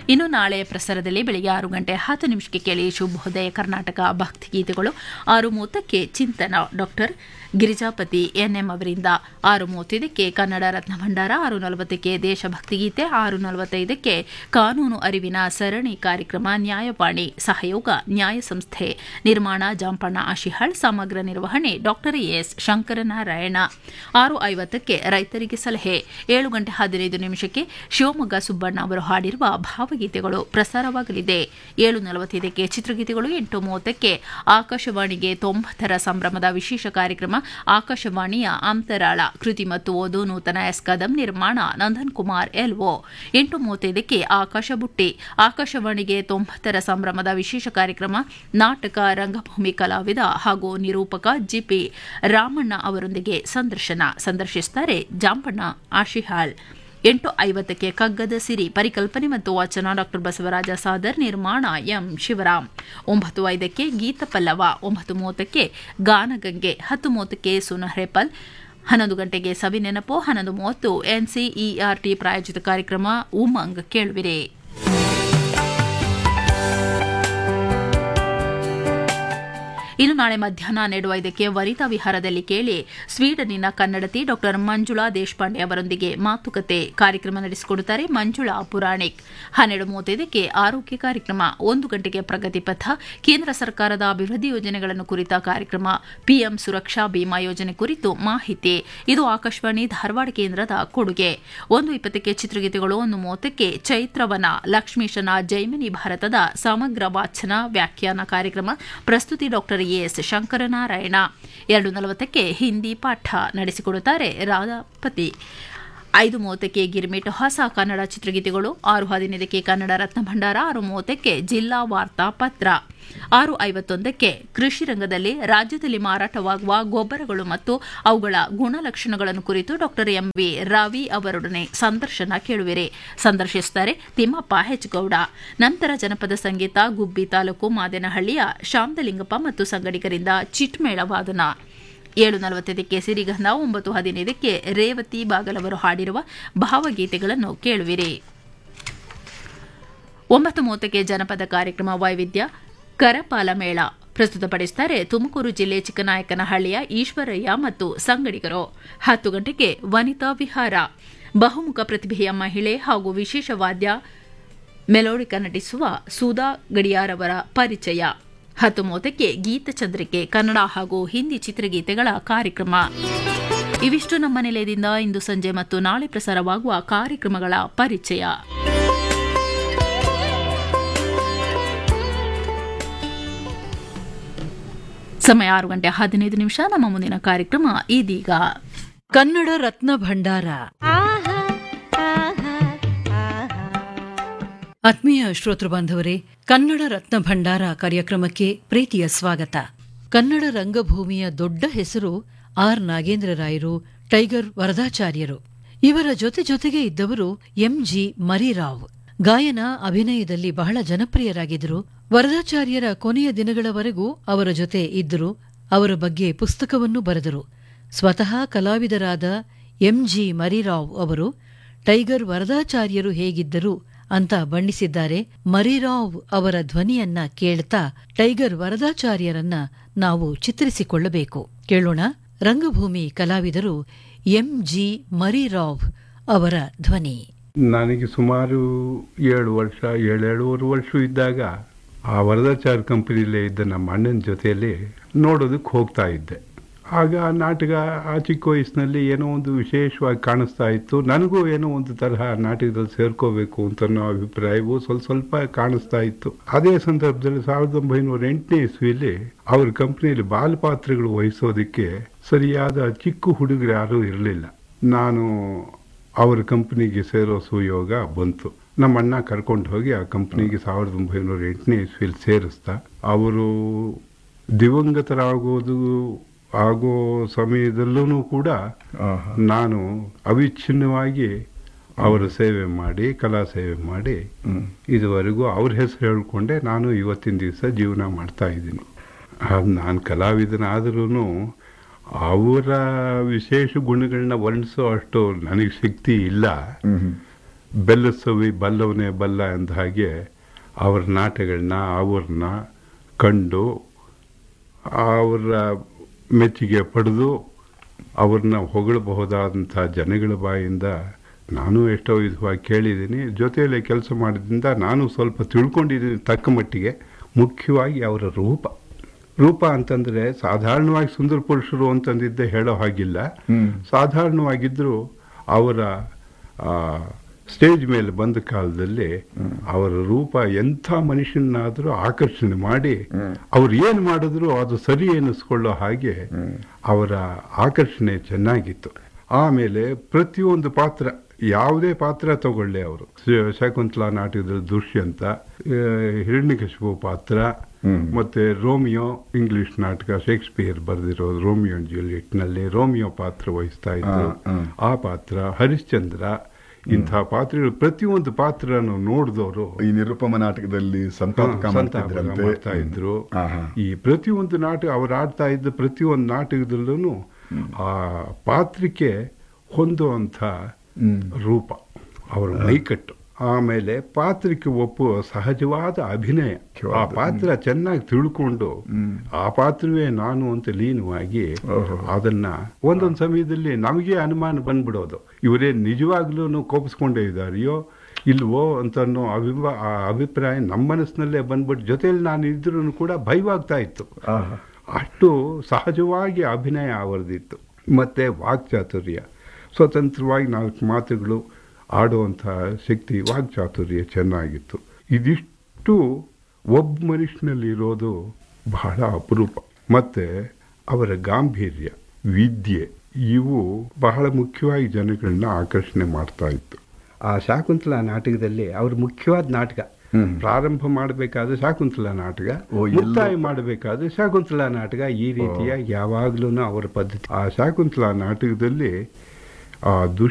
ಇನ್ನು ನಾಳೆ ಪ್ರಸಾರದಲ್ಲಿ ಬೆಳಿಗ್ಗೆ ಆರು ಗಂಟೆ ಹತ್ತು ನಿಮಿಷಕ್ಕೆ ಕೇಳಿ ಶುಭೋದಯ ಕರ್ನಾಟಕ ಭಕ್ತಿಗೀತೆಗಳು ಆರು ಮೂವತ್ತಕ್ಕೆ ಚಿಂತನ ಡಾಕ್ಟರ್ ಗಿರಿಜಾಪತಿ ಎನ್ಎಂ ಅವರಿಂದ ಆರು ಮೂವತ್ತೈದಕ್ಕೆ ಕನ್ನಡ ರತ್ನ ಭಂಡಾರ ಆರು ನಲವತ್ತಕ್ಕೆ ದೇಶಭಕ್ತಿ ಗೀತೆ ಆರು ನಲವತ್ತೈದಕ್ಕೆ ಕಾನೂನು ಅರಿವಿನ ಸರಣಿ ಕಾರ್ಯಕ್ರಮ ನ್ಯಾಯವಾಣಿ ಸಹಯೋಗ ನ್ಯಾಯ ಸಂಸ್ಥೆ ನಿರ್ಮಾಣ ಜಾಂಪಣ್ಣ ಆಶಿಹಾಳ್ ಸಮಗ್ರ ನಿರ್ವಹಣೆ ಡಾಕ್ಟರ್ ಎಸ್ ಶಂಕರನಾರಾಯಣ ಆರು ಐವತ್ತಕ್ಕೆ ರೈತರಿಗೆ ಸಲಹೆ ಏಳು ಗಂಟೆ ಹದಿನೈದು ನಿಮಿಷಕ್ಕೆ ಶಿವಮೊಗ್ಗ ಸುಬ್ಬಣ್ಣ ಅವರು ಹಾಡಿರುವ ಭಾವಗೀತೆಗಳು ಪ್ರಸಾರವಾಗಲಿದೆ ಏಳು ನಲವತ್ತೈದಕ್ಕೆ ಚಿತ್ರಗೀತೆಗಳು ಎಂಟು ಮೂವತ್ತಕ್ಕೆ ಆಕಾಶವಾಣಿಗೆ ತೊಂಬತ್ತರ ಸಂಭ್ರಮದ ವಿಶೇಷ ಕಾರ್ಯಕ್ರಮ ಆಕಾಶವಾಣಿಯ ಅಂತರಾಳ ಕೃತಿ ಮತ್ತು ಓದು ನೂತನ ಎಸ್ ಕದಂ ನಿರ್ಮಾಣ ನಂದನ್ ಕುಮಾರ್ ಎಲ್ಒ ಎಂಟು ಮೂವತ್ತೈದಕ್ಕೆ ಆಕಾಶ ಬುಟ್ಟಿ ಆಕಾಶವಾಣಿಗೆ ತೊಂಬತ್ತರ ಸಂಭ್ರಮದ ವಿಶೇಷ ಕಾರ್ಯಕ್ರಮ ನಾಟಕ ರಂಗಭೂಮಿ ಕಲಾವಿದ ಹಾಗೂ ನಿರೂಪಕ ಜಿಪಿ ರಾಮಣ್ಣ ಅವರೊಂದಿಗೆ ಸಂದರ್ಶನ ಸಂದರ್ಶಿಸುತ್ತಾರೆ ಜಾಂಪಣ್ಣ ಆಶಿಹಾಳ್ ಎಂಟು ಐವತ್ತಕ್ಕೆ ಕಗ್ಗದ ಸಿರಿ ಪರಿಕಲ್ಪನೆ ಮತ್ತು ವಾಚನ ಡಾಕ್ಟರ್ ಬಸವರಾಜ ಸಾದರ್ ನಿರ್ಮಾಣ ಎಂ ಶಿವರಾಮ್ ಒಂಬತ್ತು ಐದಕ್ಕೆ ಗೀತ ಪಲ್ಲವ ಒಂಬತ್ತು ಮೂವತ್ತಕ್ಕೆ ಗಾನಗಂಗೆ ಹತ್ತು ಮೂವತ್ತಕ್ಕೆ ಸುನಹ್ರೆಪಲ್ ಹನ್ನೊಂದು ಗಂಟೆಗೆ ಸವಿ ನೆನಪು ಹನ್ನೊಂದು ಮೂವತ್ತು ಎನ್ಸಿಇಆರ್ಟಿ ಪ್ರಾಯೋಜಿತ ಕಾರ್ಯಕ್ರಮ ಉಮಂಗ್ ಕೇಳುವಿರೆ ಇನ್ನು ನಾಳೆ ಮಧ್ಯಾಹ್ನ ಹನ್ನೆರಡು ಐದಕ್ಕೆ ವನಿತಾ ವಿಹಾರದಲ್ಲಿ ಕೇಳಿ ಸ್ವೀಡನ್ನಿನ ಕನ್ನಡತಿ ಡಾಕ್ಟರ್ ಮಂಜುಳಾ ದೇಶಪಾಂಡೆ ಅವರೊಂದಿಗೆ ಮಾತುಕತೆ ಕಾರ್ಯಕ್ರಮ ನಡೆಸಿಕೊಡುತ್ತಾರೆ ಮಂಜುಳಾ ಪುರಾಣಿಕ್ ಹನ್ನೆರಡು ಮೂವತ್ತೈದಕ್ಕೆ ಆರೋಗ್ಯ ಕಾರ್ಯಕ್ರಮ ಒಂದು ಗಂಟೆಗೆ ಪ್ರಗತಿ ಪಥ ಕೇಂದ್ರ ಸರ್ಕಾರದ ಅಭಿವೃದ್ಧಿ ಯೋಜನೆಗಳನ್ನು ಕುರಿತ ಕಾರ್ಯಕ್ರಮ ಪಿಎಂ ಸುರಕ್ಷಾ ಬಿಮಾ ಯೋಜನೆ ಕುರಿತು ಮಾಹಿತಿ ಇದು ಆಕಾಶವಾಣಿ ಧಾರವಾಡ ಕೇಂದ್ರದ ಕೊಡುಗೆ ಒಂದು ಇಪ್ಪತ್ತಕ್ಕೆ ಚಿತ್ರಗೀತೆಗಳು ಒಂದು ಮೂವತ್ತಕ್ಕೆ ಚೈತ್ರವನ ಲಕ್ಷ್ಮೀಶನ ಜೈಮಿನಿ ಭಾರತದ ಸಮಗ್ರ ವಾಚನ ವ್ಯಾಖ್ಯಾನ ಕಾರ್ಯಕ್ರಮ ಪ್ರಸ್ತುತಿ ಡಾಕ್ಟರ್ ಎಸ್ ಶಂಕರನಾರಾಯಣ ಎರಡು ನಲವತ್ತಕ್ಕೆ ಹಿಂದಿ ಪಾಠ ನಡೆಸಿಕೊಡುತ್ತಾರೆ ರಾಧಾಪತಿ ಐದು ಮೂವತ್ತಕ್ಕೆ ಗಿರ್ಮಿಟ್ ಹೊಸ ಕನ್ನಡ ಚಿತ್ರಗೀತೆಗಳು ಆರು ಹದಿನೈದಕ್ಕೆ ಕನ್ನಡ ರತ್ನ ಭಂಡಾರ ಆರು ಮೂವತ್ತಕ್ಕೆ ಜಿಲ್ಲಾ ವಾರ್ತಾ ಪತ್ರ ಆರು ಐವತ್ತೊಂದಕ್ಕೆ ಕೃಷಿ ರಂಗದಲ್ಲಿ ರಾಜ್ಯದಲ್ಲಿ ಮಾರಾಟವಾಗುವ ಗೊಬ್ಬರಗಳು ಮತ್ತು ಅವುಗಳ ಗುಣಲಕ್ಷಣಗಳನ್ನು ಕುರಿತು ಡಾಕ್ಟರ್ ಎಂವಿ ರಾವಿ ಅವರೊಡನೆ ಸಂದರ್ಶನ ಕೇಳುವಿರಿ ಸಂದರ್ಶಿಸುತ್ತಾರೆ ತಿಮ್ಮಪ್ಪ ಹೆಚ್ಗೌಡ ನಂತರ ಜನಪದ ಸಂಗೀತ ಗುಬ್ಬಿ ತಾಲೂಕು ಮಾದೇನಹಳ್ಳಿಯ ಶಾಂತಲಿಂಗಪ್ಪ ಮತ್ತು ಸಂಗಡಿಗರಿಂದ ಚಿಟ್ಮೇಳ ವಾದನ ಏಳು ನಲವತ್ತೈದಕ್ಕೆ ಸಿರಿಗಂಧ ಒಂಬತ್ತು ಹದಿನೈದಕ್ಕೆ ರೇವತಿ ಬಾಗಲವರು ಹಾಡಿರುವ ಭಾವಗೀತೆಗಳನ್ನು ಕೇಳುವಿರಿ ಒಂಬತ್ತು ಮೂವತ್ತಕ್ಕೆ ಜನಪದ ಕಾರ್ಯಕ್ರಮ ವೈವಿಧ್ಯ ಕರಪಾಲ ಮೇಳ ಪ್ರಸ್ತುತಪಡಿಸುತ್ತಾರೆ ತುಮಕೂರು ಜಿಲ್ಲೆ ಚಿಕ್ಕನಾಯಕನಹಳ್ಳಿಯ ಈಶ್ವರಯ್ಯ ಮತ್ತು ಸಂಗಡಿಗರು ಹತ್ತು ಗಂಟೆಗೆ ವನಿತಾ ವಿಹಾರ ಬಹುಮುಖ ಪ್ರತಿಭೆಯ ಮಹಿಳೆ ಹಾಗೂ ವಿಶೇಷ ವಾದ್ಯ ಮೆಲೋಡಿಕ ನಟಿಸುವ ಸುಧಾ ಗಡಿಯಾರವರ ಪರಿಚಯ ಹತ್ತು ಮೂವತ್ತಕ್ಕೆ ಗೀತಚಂದ್ರಿಕೆ ಕನ್ನಡ ಹಾಗೂ ಹಿಂದಿ ಚಿತ್ರಗೀತೆಗಳ ಕಾರ್ಯಕ್ರಮ ಇವಿಷ್ಟು ನಮ್ಮ ನಿಲಯದಿಂದ ಇಂದು ಸಂಜೆ ಮತ್ತು ನಾಳೆ ಪ್ರಸಾರವಾಗುವ ಕಾರ್ಯಕ್ರಮಗಳ ಪರಿಚಯ ಸಮಯ ಆರು ಗಂಟೆ ಹದಿನೈದು ನಿಮಿಷ ನಮ್ಮ ಮುಂದಿನ ಕಾರ್ಯಕ್ರಮ ಇದೀಗ ಕನ್ನಡ ರತ್ನ ಭಂಡಾರ ಆತ್ಮೀಯ ಶ್ರೋತೃ ಬಾಂಧವರೇ ಕನ್ನಡ ರತ್ನ ಭಂಡಾರ ಕಾರ್ಯಕ್ರಮಕ್ಕೆ ಪ್ರೀತಿಯ ಸ್ವಾಗತ ಕನ್ನಡ ರಂಗಭೂಮಿಯ ದೊಡ್ಡ ಹೆಸರು ಆರ್ ನಾಗೇಂದ್ರ ರಾಯರು ಟೈಗರ್ ವರದಾಚಾರ್ಯರು ಇವರ ಜೊತೆ ಜೊತೆಗೆ ಇದ್ದವರು ಎಂಜಿ ಮರಿರಾವ್ ಗಾಯನ ಅಭಿನಯದಲ್ಲಿ ಬಹಳ ಜನಪ್ರಿಯರಾಗಿದ್ದರು ವರದಾಚಾರ್ಯರ ಕೊನೆಯ ದಿನಗಳವರೆಗೂ ಅವರ ಜೊತೆ ಇದ್ದರು ಅವರ ಬಗ್ಗೆ ಪುಸ್ತಕವನ್ನು ಬರೆದರು ಸ್ವತಃ ಕಲಾವಿದರಾದ ಎಂಜಿ ಮರಿರಾವ್ ಅವರು ಟೈಗರ್ ವರದಾಚಾರ್ಯರು ಹೇಗಿದ್ದರು ಅಂತ ಬಣ್ಣಿಸಿದ್ದಾರೆ ಮರಿರಾವ್ ಅವರ ಧ್ವನಿಯನ್ನ ಕೇಳ್ತಾ ಟೈಗರ್ ವರದಾಚಾರ್ಯರನ್ನ ನಾವು ಚಿತ್ರಿಸಿಕೊಳ್ಳಬೇಕು ಕೇಳೋಣ ರಂಗಭೂಮಿ ಕಲಾವಿದರು ಎಂಜಿ ಮರಿರಾವ್ ಅವರ ಧ್ವನಿ ನನಗೆ ಸುಮಾರು ಏಳು ವರ್ಷ ಏಳೇಳುವರೆ ವರ್ಷ ಇದ್ದಾಗ ಆ ವರದಾಚಾರ್ ಕಂಪನಿಲೇ ಇದ್ದ ನಮ್ಮ ಅಣ್ಣನ ಜೊತೆಯಲ್ಲಿ ನೋಡೋದಕ್ಕೆ ಹೋಗ್ತಾ ಇದ್ದೆ ಆಗ ಆ ನಾಟಕ ಆ ಚಿಕ್ಕ ವಯಸ್ಸಿನಲ್ಲಿ ಏನೋ ಒಂದು ವಿಶೇಷವಾಗಿ ಕಾಣಿಸ್ತಾ ಇತ್ತು ನನಗೂ ಏನೋ ಒಂದು ತರಹ ನಾಟಕದಲ್ಲಿ ಸೇರ್ಕೋಬೇಕು ಅಂತ ಅನ್ನೋ ಅಭಿಪ್ರಾಯವು ಸ್ವಲ್ಪ ಸ್ವಲ್ಪ ಕಾಣಿಸ್ತಾ ಇತ್ತು ಅದೇ ಸಂದರ್ಭದಲ್ಲಿ ಸಾವಿರದ ಒಂಬೈನೂರ ಎಂಟನೇ ಇಸ್ವಿಯಲ್ಲಿ ಅವ್ರ ಕಂಪ್ನಿಯಲ್ಲಿ ಬಾಲಪಾತ್ರಗಳು ವಹಿಸೋದಕ್ಕೆ ಸರಿಯಾದ ಚಿಕ್ಕ ಹುಡುಗರು ಯಾರೂ ಇರಲಿಲ್ಲ ನಾನು ಅವ್ರ ಕಂಪ್ನಿಗೆ ಸೇರೋ ಸುಯೋಗ ಬಂತು ನಮ್ಮ ಅಣ್ಣ ಕರ್ಕೊಂಡು ಹೋಗಿ ಆ ಕಂಪ್ನಿಗೆ ಸಾವಿರದ ಒಂಬೈನೂರ ಎಂಟನೇ ಇಸ್ವಿಯಲ್ಲಿ ಸೇರಿಸ್ತಾ ಅವರು ದಿವಂಗತರಾಗೋದು ಆಗೋ ಸಮಯದಲ್ಲೂ ಕೂಡ ನಾನು ಅವಿಚ್ಛಿನ್ನವಾಗಿ ಅವರ ಸೇವೆ ಮಾಡಿ ಕಲಾ ಸೇವೆ ಮಾಡಿ ಇದುವರೆಗೂ ಅವ್ರ ಹೆಸರು ಹೇಳ್ಕೊಂಡೆ ನಾನು ಇವತ್ತಿನ ದಿವಸ ಜೀವನ ಮಾಡ್ತಾ ಇದ್ದೀನಿ ನಾನು ಕಲಾವಿದನಾದ್ರೂ ಅವರ ವಿಶೇಷ ಗುಣಗಳನ್ನ ವರ್ಣಿಸೋ ಅಷ್ಟು ನನಗೆ ಶಕ್ತಿ ಇಲ್ಲ ಬೆಲ್ಲ ಸವಿ ಬಲ್ಲವನೇ ಬಲ್ಲ ಅಂದ ಹಾಗೆ ಅವರ ನಾಟಗಳನ್ನ ಅವ್ರನ್ನ ಕಂಡು ಅವರ ಮೆಚ್ಚುಗೆ ಪಡೆದು ಅವ್ರನ್ನ ಹೊಗಳಬಹುದಾದಂಥ ಜನಗಳ ಬಾಯಿಂದ ನಾನು ಎಷ್ಟೋ ವಿಧವಾಗಿ ಕೇಳಿದ್ದೀನಿ ಜೊತೆಯಲ್ಲಿ ಕೆಲಸ ಮಾಡಿದ್ರಿಂದ ನಾನು ಸ್ವಲ್ಪ ತಿಳ್ಕೊಂಡಿದ್ದೀನಿ ತಕ್ಕ ಮಟ್ಟಿಗೆ ಮುಖ್ಯವಾಗಿ ಅವರ ರೂಪ ರೂಪ ಅಂತಂದರೆ ಸಾಧಾರಣವಾಗಿ ಸುಂದರ ಪುರುಷರು ಅಂತಂದಿದ್ದೆ ಹೇಳೋ ಹಾಗಿಲ್ಲ ಹ್ಮ್. ಸಾಧಾರಣವಾಗಿದ್ದರೂ ಅವರ ಆ, ಸ್ಟೇಜ್ ಮೇಲೆ ಬಂದ ಕಾಲದಲ್ಲಿ ಅವರ ರೂಪ ಎಂಥ ಮನುಷ್ಯನಾದರೂ ಆಕರ್ಷಣೆ ಮಾಡಿ ಅವ್ರು ಏನು ಮಾಡಿದ್ರು ಅದು ಸರಿ ಎನಿಸ್ಕೊಳ್ಳೋ ಹಾಗೆ ಅವರ ಆಕರ್ಷಣೆ ಚೆನ್ನಾಗಿತ್ತು ಆಮೇಲೆ ಪ್ರತಿಯೊಂದು ಪಾತ್ರ ಯಾವುದೇ ಪಾತ್ರ ತಗೊಳ್ಳಿ ಅವರು ಶ- ಶಕುಂತಲಾ ನಾಟಕದಲ್ಲಿ ದುಷ್ಯಂತ ಆ, ಹಿರಣ್ಯಕಶಿಪು ಪಾತ್ರ ಮತ್ತೆ ರೋಮಿಯೋ ಇಂಗ್ಲಿಷ್ ನಾಟಕ ಶೇಕ್ಸ್ಪಿಯರ್ ಬರೆದಿರೋದು ರೋಮಿಯೋ ಅಂಡ್ ಜೂಲಿಯಟ್ನಲ್ಲಿ ರೋಮಿಯೋ ಪಾತ್ರ ವಹಿಸ್ತಾ ಇದ್ರು ಆ, ಆ. ಆ ಪಾತ್ರ ಹರಿಶ್ಚಂದ್ರ ಇಂಥ ಪಾತ್ರಗಳು ಪ್ರತಿಯೊಂದು ಪಾತ್ರನು ನೋಡಿದವರು ಈ ನಿರುಪಮ ನಾಟಕದಲ್ಲಿ ಸಂತಾಪಕ ಮಾಡ್ತಿದ್ರಂತೆ. ಮಾಡ್ತಾ ಇದ್ರು ಹ್ಮ್. ಆಹಾ. ಈ ಪ್ರತಿಯೊಂದು ನಾಟಕ ಅವ್ರು ಆಡ್ತಾ ಇದ್ದ ಪ್ರತಿಯೊಂದು ನಾಟಕದಲ್ಲೂ ಆ ಪಾತ್ರಕ್ಕೆ ಹೊಂದುವಂಥ ಹ್ಮ್. ರೂಪ ಅವರ ಮೈಕಟ್ಟು ಆಮೇಲೆ ಪಾತ್ರಕ್ಕೆ ಒಪ್ಪುವ ಸಹಜವಾದ ಅಭಿನಯ ಆ ಪಾತ್ರ ಚೆನ್ನಾಗಿ ತಿಳ್ಕೊಂಡು ಆ ಪಾತ್ರವೇ ನಾನು ಅಂತ ಲೀನವಾಗಿ ಓಹೋ. ಅದನ್ನ ಒಂದೊಂದು ಸಮಯದಲ್ಲಿ ನಮಗೆ ಅನುಮಾನ ಬಂದ್ಬಿಡೋದು ಇವರೇ ನಿಜವಾಗ್ಲೂ ಕೋಪಿಸ್ಕೊಂಡೇ ಇದ್ದಾರೆಯೋ ಇಲ್ವೋ ಅಂತ ಅನ್ನೋ ಅಭಿಮ ಆ ಅಭಿಪ್ರಾಯ ನಮ್ಮ ಮನಸ್ಸಿನಲ್ಲೇ ಬಂದ್ಬಿಟ್ಟು ಜೊತೆಯಲ್ಲಿ ನಾನು ಇದ್ರೂ ಕೂಡ ಭಯವಾಗ್ತಾ ಇತ್ತು ಆಹಾ. ಅಷ್ಟು ಸಹಜವಾಗಿ ಅಭಿನಯ ಅವರದಿತ್ತು ಮತ್ತು ವಾಕ್ಚಾತುರ್ಯ ಸ್ವತಂತ್ರವಾಗಿ ನಾಲ್ಕು ಮಾತುಗಳು ಆಡುವಂಥ ಶಕ್ತಿ ವಾಕ್ಚಾತುರ್ಯ ಚೆನ್ನಾಗಿತ್ತು ಇದಿಷ್ಟು ಒಬ್ಬ ಮನುಷ್ಯನಲ್ಲಿ ಇರೋದು ಬಹಳ ಅಪರೂಪ ಮತ್ತು ಅವರ ಗಾಂಭೀರ್ಯ ವಿದ್ಯೆ ಇವು ಬಹಳ ಮುಖ್ಯವಾಗಿ ಜನಗಳನ್ನ ಆಕರ್ಷಣೆ ಮಾಡ್ತಾ ಇತ್ತು ಆ ಶಾಕುಂತಲಾ ನಾಟಕದಲ್ಲಿ ಅವ್ರ ಮುಖ್ಯವಾದ ನಾಟಕ ಹ್ಮ್. ಪ್ರಾರಂಭ ಮಾಡಬೇಕಾದ್ರೆ ಶಾಕುಂತಲಾ ನಾಟಕ ಓ, ಎಲ್ಲೋ- ಮುಕ್ತಾಯ ಮಾಡಬೇಕಾದ್ರೆ ಶಾಕುಂತಲಾ ನಾಟಕ ಈ ರೀತಿಯ ಯಾವಾಗ್ಲೂ ಅವರ ಪದ್ಧತಿ ಆ ಶಾಕುಂತಲಾ ನಾಟಕದಲ್ಲಿ ಆ ದುಷ್ಟ